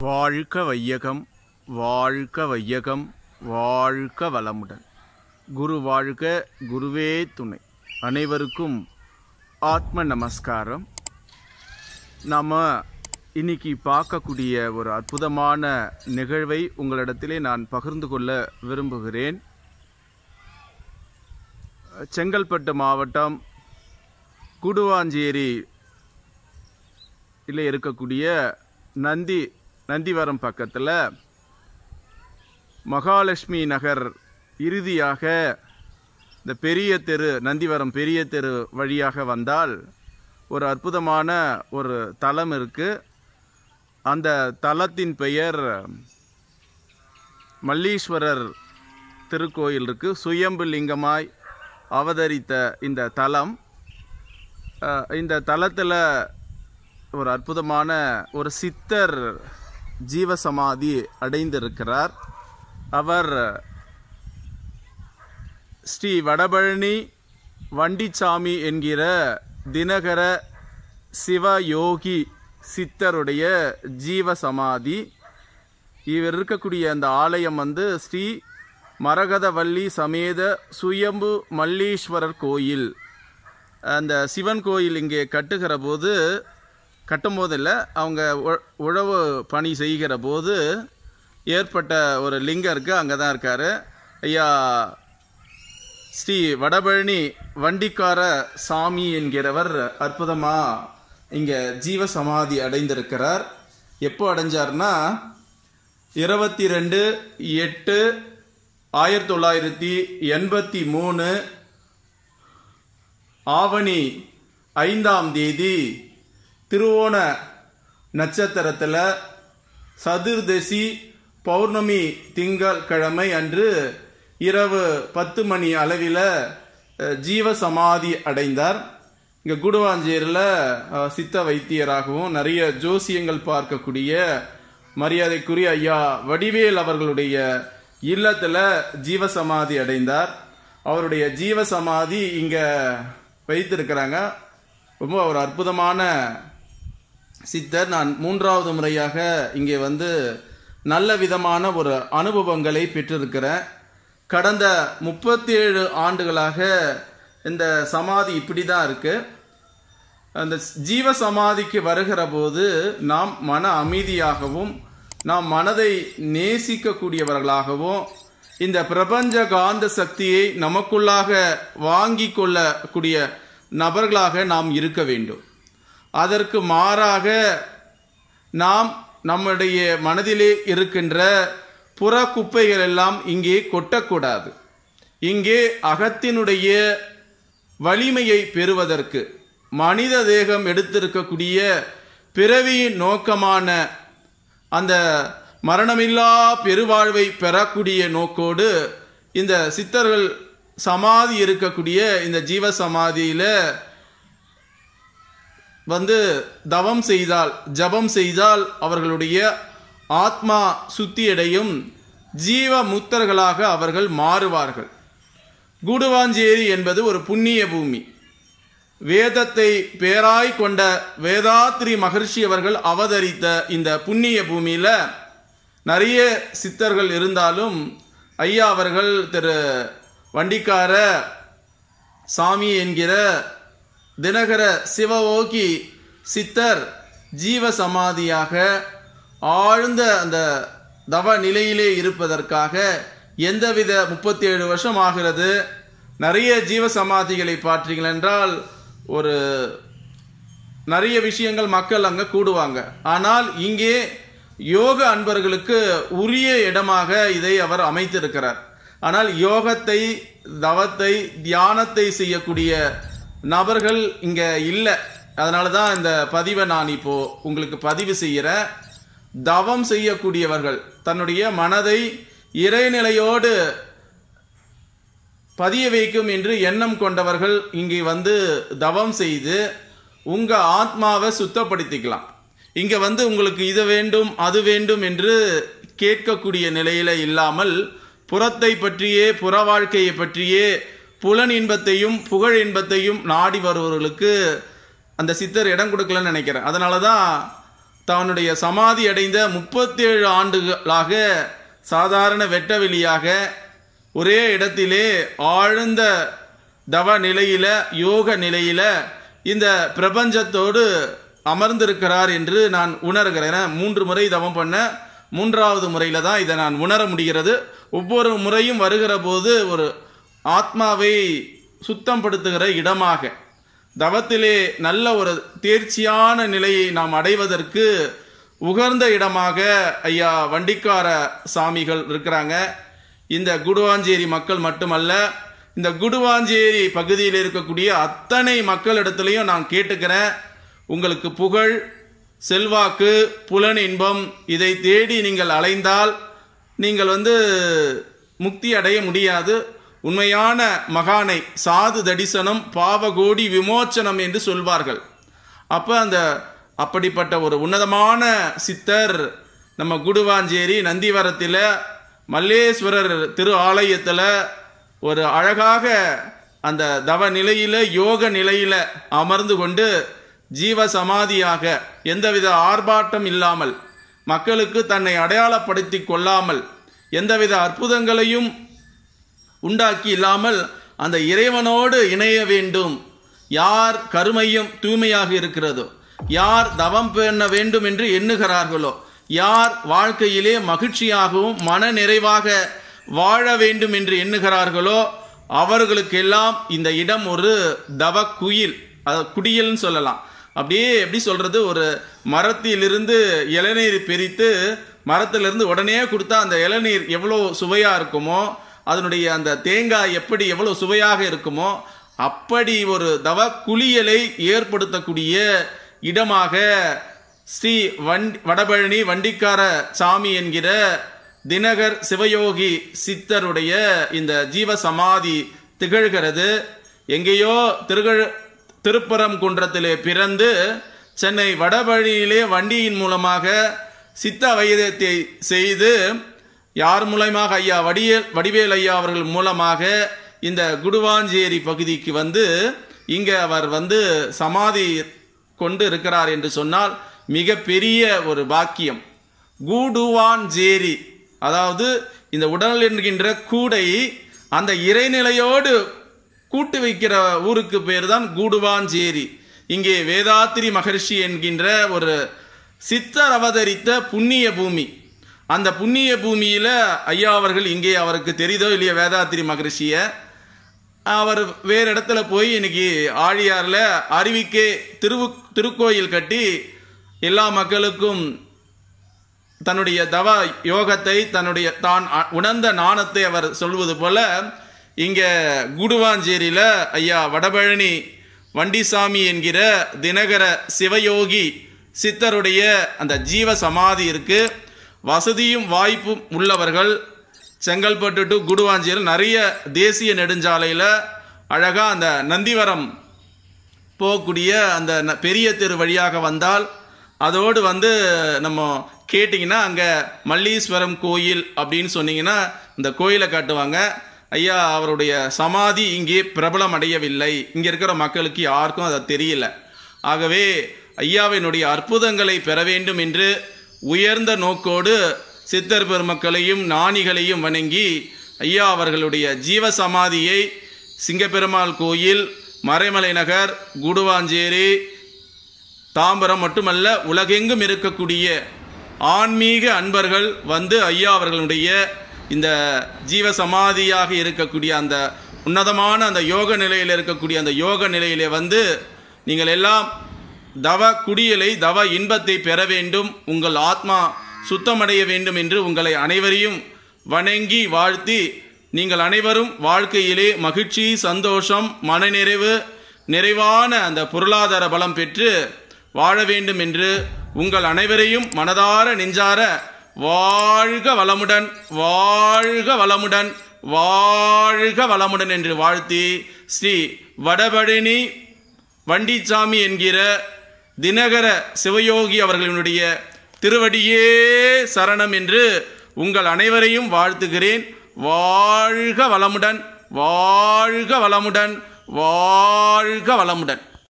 வாழ்க வையகம் வாழ்க வையகம் வாழ்க வளமுடன் குரு வாழ்க குருவே துணை அனைவருக்கும் ஆத்ம நமஸ்காரம் நாம் இன்னைக்கு பார்க்கக்கூடிய ஒரு அற்புதமான நிகழ்வை உங்களிடத்திலே நான் பகிர்ந்து கொள்ள விரும்புகிறேன் செங்கல்பட்டு மாவட்டம் கூடுவாஞ்சேரி இல்லை இருக்கக்கூடிய நந்தி நந்திவரம் பக்கத்தில் மகாலட்சுமி நகர் இறுதியாக இந்த பெரிய தெரு நந்திவரம் பெரிய தெரு வழியாக வந்தால் ஒரு அற்புதமான ஒரு தலம் இருக்குது அந்த தலத்தின் பெயர் மல்லீஸ்வரர் திருக்கோயில் இருக்குது சுயம்பு லிங்கமாய் அவதரித்த இந்த தலம் அஹ், இந்த தலத்தில் ஒரு அற்புதமான ஒரு சித்தர் ஜீவசமாதி அடைந்திருக்கிறார் அவர் ஸ்ரீ வடபழனி வண்டிச்சாமி என்கிற தினகர சிவயோகி சித்தருடைய ஜீவசமாதி இவர் இருக்கக்கூடிய அந்த ஆலயம் வந்து ஸ்ரீ மரகதவல்லி சமேத சுயம்பு மல்லீஸ்வரர் கோயில் அந்த சிவன் கோயில் இங்கே கட்டுகிற போது கட்டும் போதில் அவங்க உ- உழவு பணி செய்கிற போது ஏற்பட்ட ஒரு லிங்கம் இருக்குது அங்கே தான் இருக்கார் ஐயா ஸ்ரீ வடபழனி வண்டிக்கார சாமி என்கிறவர் அற்புதமாக இங்கே ஜீவ சமாதி அடைந்திருக்கிறார் எப்போ அடைஞ்சார்னா இருபத்தி ரெண்டு எட்டு ஆயிரத்தி தொள்ளாயிரத்தி எண்பத்தி மூணு ஆவணி ஐந்தாம் தேதி திருவோண நட்சத்திரத்தில் சதுர்தசி பௌர்ணமி திங்கள் கிழமை அன்று இரவு பத்து மணி அளவில் அஹ், ஜீவ சமாதி அடைந்தார் இங்கே குடுவாஞ்சேரியில் அஹ், சித்த வைத்தியராகவும் நிறைய ஜோசியங்கள் பார்க்கக்கூடிய மரியாதைக்குரிய ஐயா வடிவேல் அவர்களுடைய இல்லத்தில் ஜீவசமாதி அடைந்தார் அவருடைய ஜீவசமாதி இங்கே வைத்திருக்கிறாங்க ரொம்ப ஒரு அற்புதமான சித்தர் நான் மூன்றாவது முறையாக இங்கே வந்து நல்ல விதமான ஒரு அனுபவங்களை பெற்றிருக்கிறேன் கடந்த முப்பத்தி ஏழு ஆண்டுகளாக இந்த சமாதி இப்படி தான் இருக்கு அந்த ஜீவ சமாதிக்கு வருகிற போது நாம் மன அமைதியாகவும் நாம் மனதை நேசிக்கக்கூடியவர்களாகவும் இந்த பிரபஞ்ச காந்த சக்தியை நமக்குள்ளாக வாங்கி கொள்ளக்கூடிய நபர்களாக நாம் இருக்க வேண்டும் அதற்கு மாறாக நாம் நம்முடைய மனதிலே இருக்கின்ற புற குப்பைகள் எல்லாம் இங்கே கொட்டக்கூடாது இங்கே அகத்தினுடைய வலிமையை பெறுவதற்கு மனித தேகம் எடுத்திருக்கக்கூடிய பிறவியின் நோக்கமான அந்த மரணமில்லா பெருவாழ்வை பெறக்கூடிய நோக்கோடு இந்த சித்தர்கள் சமாதி இருக்கக்கூடிய இந்த ஜீவ சமாதியில வந்து தவம் செய்தால் ஜபம் செய்தால் அவர்களுடைய ஆத்மா சுத்தியடையும் ஜீவ முத்தர்களாக அவர்கள் மாறுவார்கள் கூடுவாஞ்சேரி என்பது ஒரு புண்ணிய பூமி வேதத்தை பேராய் கொண்ட வேதாத்ரி மகர்ஷி அவர்கள் அவதரித்த இந்த புண்ணிய பூமியில நிறைய சித்தர்கள் இருந்தாலும் ஐயா அவர்கள் திரு வண்டிக்கார சாமி என்கிற தினகர சிவவோகி சித்தர் ஜீவ சமாதியாக ஆழ்ந்த அந்த தவ நிலையிலே இருப்பதற்காக எந்தவித முப்பத்தி ஏழு வருஷம் ஆகிறது நிறைய ஜீவ சமாதிகளை பார்த்தீர்கள் என்றால் ஒரு நிறைய விஷயங்கள் மக்கள் அங்கே கூடுவாங்க ஆனால் இங்கே யோக அன்பர்களுக்கு உரிய இடமாக இதை அவர் அமைத்திருக்கிறார் ஆனால் யோகத்தை தவத்தை தியானத்தை செய்யக்கூடிய நபர்கள் இங்கே இல்லை அதனால தான் இந்த பதிவை நான் இப்போ உங்களுக்கு பதிவு செய்கிறேன் தவம் செய்யக்கூடியவர்கள் தன்னுடைய மனதை இறைநிலையோடு பதிய வைக்கும் என்று எண்ணம் கொண்டவர்கள் இங்கே வந்து தவம் செய்து உங்க ஆத்மாவை சுத்தப்படுத்திக்கலாம் இங்க வந்து உங்களுக்கு இது வேண்டும் அது வேண்டும் என்று கேட்கக்கூடிய நிலையில இல்லாமல் புறத்தை பற்றியே புற வாழ்க்கையை பற்றியே புலன் இன்பத்தையும் புகழ் இன்பத்தையும் நாடி வருபவர்களுக்கு அந்த சித்தர் இடம் கொடுக்கலன்னு நினைக்கிறேன் அதனால தான் தன்னுடைய சமாதி அடைந்த முப்பத்தேழு ஆண்டுகளாக சாதாரண வெட்டவெளியாக ஒரே இடத்திலே ஆழ்ந்த தவ நிலையில யோக நிலையில இந்த பிரபஞ்சத்தோடு அமர்ந்திருக்கிறார் என்று நான் உணர்கிறேன் மூன்று முறை தவம் பண்ண மூன்றாவது முறையில தான் இதை நான் உணர முடிகிறது ஒவ்வொரு முறையும் வருகிற போது ஒரு ஆத்மாவை சுத்தம் படுத்துகிற இடமாக தவத்திலே நல்ல ஒரு தேர்ச்சியான நிலையை நாம் அடைவதற்கு உகர்ந்த இடமாக ஐயா வண்டிக்கார சாமிகள் இருக்கிறாங்க இந்த குடுவாஞ்சேரி மக்கள் மட்டுமல்ல இந்த குடுவாஞ்சேரி பகுதியில் இருக்கக்கூடிய அத்தனை மக்களிடத்திலையும் நான் கேட்டுக்கிறேன் உங்களுக்கு புகழ் செல்வாக்கு புலன் இன்பம் இதை தேடி நீங்கள் அலைந்தால் நீங்கள் வந்து முக்தி அடைய முடியாது உண்மையான மகானை சாது தடிசனம் பாவகோடி விமோச்சனம் என்று சொல்வார்கள் அப்ப அந்த அப்படிப்பட்ட ஒரு உன்னதமான சித்தர் நம்ம குடுவாஞ்சேரி நந்திவரத்தில் மல்லேஸ்வரர் திரு ஆலயத்தில் ஒரு அழகாக அந்த தவ நிலையில யோக நிலையில அமர்ந்து கொண்டு ஜீவ சமாதியாக எந்தவித ஆர்ப்பாட்டம் இல்லாமல் மக்களுக்கு தன்னை அடையாளப்படுத்தி கொள்ளாமல் எந்தவித அற்புதங்களையும் உண்டாக்கி இல்லாமல் அந்த இறைவனோடு இணைய வேண்டும் யார் கருமையும் தூய்மையாக இருக்கிறதோ யார் தவம் பண்ண வேண்டும் என்று எண்ணுகிறார்களோ யார் வாழ்க்கையிலே மகிழ்ச்சியாகவும் மன நிறைவாக வாழ வேண்டும் என்று எண்ணுகிறார்களோ அவர்களுக்கெல்லாம் இந்த இடம் ஒரு தவ குயில் அது குடியல்னு சொல்லலாம் அப்படியே எப்படி சொல்றது ஒரு மரத்திலிருந்து இளநீர் பிரித்து மரத்திலிருந்து உடனே கொடுத்தா அந்த இளநீர் எவ்வளோ சுவையா இருக்குமோ அதனுடைய அந்த தேங்காய் எப்படி எவ்வளவு சுவையாக இருக்குமோ அப்படி ஒரு தவ குளியலை ஏற்படுத்தக்கூடிய இடமாக ஸ்ரீ வண்டி வடபழனி வண்டிக்கார சாமி என்கிற தினகர் சிவயோகி சித்தருடைய இந்த ஜீவ சமாதி திகழ்கிறது எங்கேயோ திருகழ் திருப்பரங்குன்றத்திலே பிறந்து சென்னை வடபழனியிலே வண்டியின் மூலமாக சித்த வைத்தியத்தை செய்து யார் மூலயமாக ஐயா வடிவேல் வடிவேல் ஐயா அவர்கள் மூலமாக இந்த குடுவாஞ்சேரி பகுதிக்கு வந்து இங்கே அவர் வந்து சமாதி கொண்டு இருக்கிறார் என்று சொன்னால் மிக பெரிய ஒரு பாக்கியம் கூடுவாஞ்சேரி அதாவது இந்த உடல் என்கின்ற கூடை அந்த இறைநிலையோடு கூட்டு வைக்கிற ஊருக்கு பேர் தான் கூடுவாஞ்சேரி இங்கே வேதாத்திரி மகர்ஷி என்கின்ற ஒரு சித்தர் அவதரித்த புண்ணிய பூமி அந்த புண்ணிய பூமியில ஐயா அவர்கள் இங்கே அவருக்கு தெரியுதோ இல்லையோ வேதாத்திரி மகரிஷிய அவர் வேற இடத்துல போய் இன்னைக்கு ஆழியார்ல அருவிக்கே திரு திருக்கோயில் கட்டி எல்லா மக்களுக்கும் தன்னுடைய தவ யோகத்தை தன்னுடைய தான் அ- உணர்ந்த நாணத்தை அவர் சொல்வது போல இங்க குடுவாஞ்சேரியில ஐயா வடபழனி வண்டிசாமி என்கிற தினகர சிவயோகி சித்தருடைய அந்த ஜீவ சமாதி இருக்கு வசதியும் வாய்ப்பும் உள்ளவர்கள் செங்கல்பட்டு டு குடுவாஞ்சேரி நிறைய தேசிய நெடுஞ்சாலையில் அழகா அந்த நந்திவரம் போகக்கூடிய அந்த ந- பெரிய தெரு வழியாக வந்தால் அதோடு வந்து நம்ம கேட்டிங்கன்னா அங்கே மல்லீஸ்வரம் கோயில் அப்படின்னு சொன்னீங்கன்னா இந்த கோயிலை காட்டுவாங்க ஐயா அவருடைய சமாதி இங்கே பிரபலம் அடையவில்லை இங்கே இருக்கிற மக்களுக்கு யாருக்கும் அது தெரியல ஆகவே ஐயாவினுடைய அற்புதங்களை பெற வேண்டும் என்று உயர்ந்த நோக்கோடு சித்தர் பெருமக்களையும் ஞானிகளையும் வணங்கி ஐயா அவர்களுடைய ஜீவ சமாதியை சிங்கப்பெருமாள் கோயில் மறைமலை நகர் குடுவாஞ்சேரி தாம்பரம் மட்டுமல்ல உலகெங்கும் இருக்கக்கூடிய ஆன்மீக அன்பர்கள் வந்து ஐயா அவர்களுடைய இந்த ஜீவ சமாதியாக இருக்கக்கூடிய அந்த உன்னதமான அந்த யோக நிலையில் இருக்கக்கூடிய அந்த யோக நிலையிலே வந்து நீங்கள் எல்லாம் தவ குடியலை தவ இன்பத்தை பெற வேண்டும் உங்கள் ஆத்மா சுத்தமடைய வேண்டும் என்று உங்களை அனைவரையும் வணங்கி வாழ்த்தி நீங்கள் அனைவரும் வாழ்க்கையிலே மகிழ்ச்சி சந்தோஷம் மனநிறைவு நிறைவான அந்த பொருளாதார பலம் பெற்று வாழ வேண்டும் என்று உங்கள் அனைவரையும் மனதார நெஞ்சார வாழ்க வளமுடன் வாழ்க வளமுடன் வாழ்க வளமுடன் என்று வாழ்த்தி ஸ்ரீ வடபழனி வண்டிச்சாமி என்கிற தினகர சிவயோகி அவர்களுடைய திருவடியே சரணம் என்று உங்கள் அனைவரையும் வாழ்த்துகிறேன் வாழ்க வளமுடன் வாழ்க வளமுடன் வாழ்க வளமுடன்